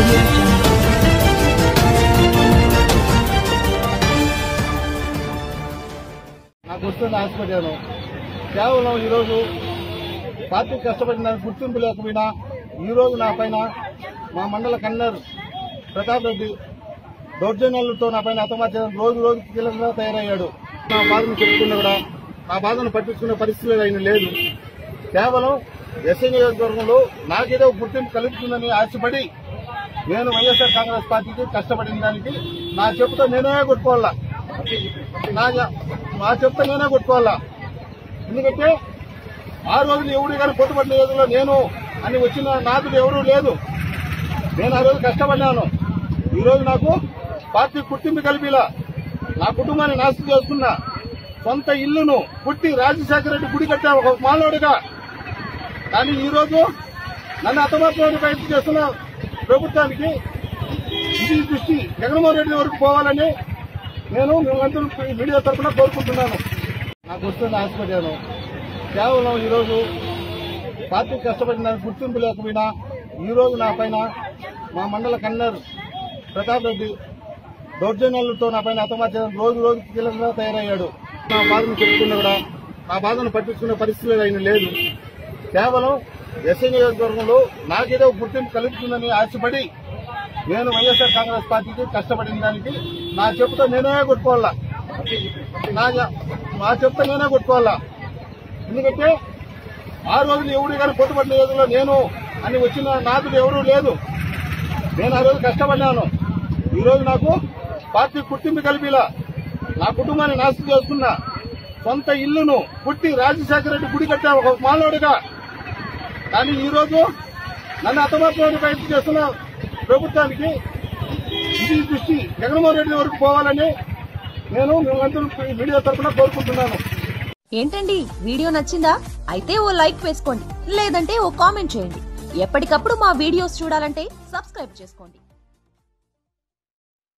audio jungle. నాకు వస్తుంది ఆశపడ్డాను కేవలం ఈరోజు పార్టీ కష్టపడిన దానికి గుర్తింపు లేకపోయినా ఈరోజు నా పైన మా మండల కన్నర్ ప్రతాప్ రెడ్డి దౌర్జన్యాలతో నా పైన హతమార్చడం రోజు రోజు కీలకంగా తయారయ్యాడు నా బాధను చెప్పుకున్నా కూడా ఆ బాధను పట్టించుకునే పరిస్థితి ఆయన లేదు కేవలం ఎస్ఐ నియోజకవర్గంలో నాకేదో గుర్తింపు కలుగుతుందని ఆశపడి నేను వైఎస్ఆర్ కాంగ్రెస్ పార్టీకి కష్టపడిన దానికి నా చెప్పుతో నేనే కొట్టుకోవాలా నా నా చెప్తే నేనే కొట్టుకోవాలా ఎందుకంటే ఆ రోజున ఎవడు కానీ పొత్తుపడిన రోజుల్లో నేను అని వచ్చిన నాదుడు ఎవరూ లేదు నేను ఆ రోజు కష్టపడ్డాను ఈ రోజు నాకు పార్టీ గుర్తింపు కలిపిలా నా కుటుంబాన్ని నాశనం చేసుకున్నా సొంత ఇల్లును పుట్టి రాజశేఖర రెడ్డి గుడి కట్టా ఒక మానవుడిగా కానీ ఈ రోజు నన్ను అతమాత్రం ప్రయత్నం చేస్తున్న ప్రభుత్వానికి ఇది దృష్టి జగన్మోహన్ రెడ్డి వరకు పోవాలని నేను మేమందరూ మీడియా తరఫున కోరుకుంటున్నాను నాకు వస్తుంది ఆశపడ్డాను కేవలం ఈరోజు పార్టీ కష్టపడిన దానికి గుర్తింపు లేకపోయినా ఈరోజు నా పైన మా మండల కన్నర్ ప్రతాప్ రెడ్డి దౌర్జన్యాలతో నా పైన హతమార్చడం రోజు రోజు కీలకంగా తయారయ్యాడు నా బాధను చెప్పుకున్నా కూడా ఆ బాధను పట్టించుకునే పరిస్థితి ఆయన లేదు కేవలం ఎస్ఐ నియోజకవర్గంలో నాకేదో గుర్తింపు కలుగుతుందని ఆశపడి నేను వైఎస్ఆర్ కాంగ్రెస్ పార్టీకి కష్టపడిన దానికి నా చెప్పుతో నేనే కొట్టుకోవాలా నా నా చెప్తే నేనే కొట్టుకోవాలా ఎందుకంటే ఆ రోజున ఎవడు కానీ పొత్తుపడిన రోజుల్లో నేను అని వచ్చిన నాదుడు ఎవరూ లేదు నేను ఆ రోజు కష్టపడ్డాను ఈ రోజు నాకు పార్టీ గుర్తింపు కలిపిలా నా కుటుంబాన్ని నాశనం చేసుకున్నా సొంత ఇల్లును పుట్టి రాజశేఖర రెడ్డి గుడి కట్టా ఒక మానవుడిగా కానీ ఈ రోజు నన్ను అతమాత్రం ప్రయత్నం చేస్తున్న ప్రభుత్వానికి ఇది దృష్టి జగన్మోహన్ రెడ్డి వరకు పోవాలని నేను మేమందరూ మీడియా తరఫున కోరుకుంటున్నాను ఏంటండి వీడియో నచ్చిందా అయితే ఓ లైక్ వేసుకోండి లేదంటే ఓ కామెంట్ చేయండి ఎప్పటికప్పుడు మా వీడియోస్ చూడాలంటే సబ్స్క్రైబ్ చేసుకోండి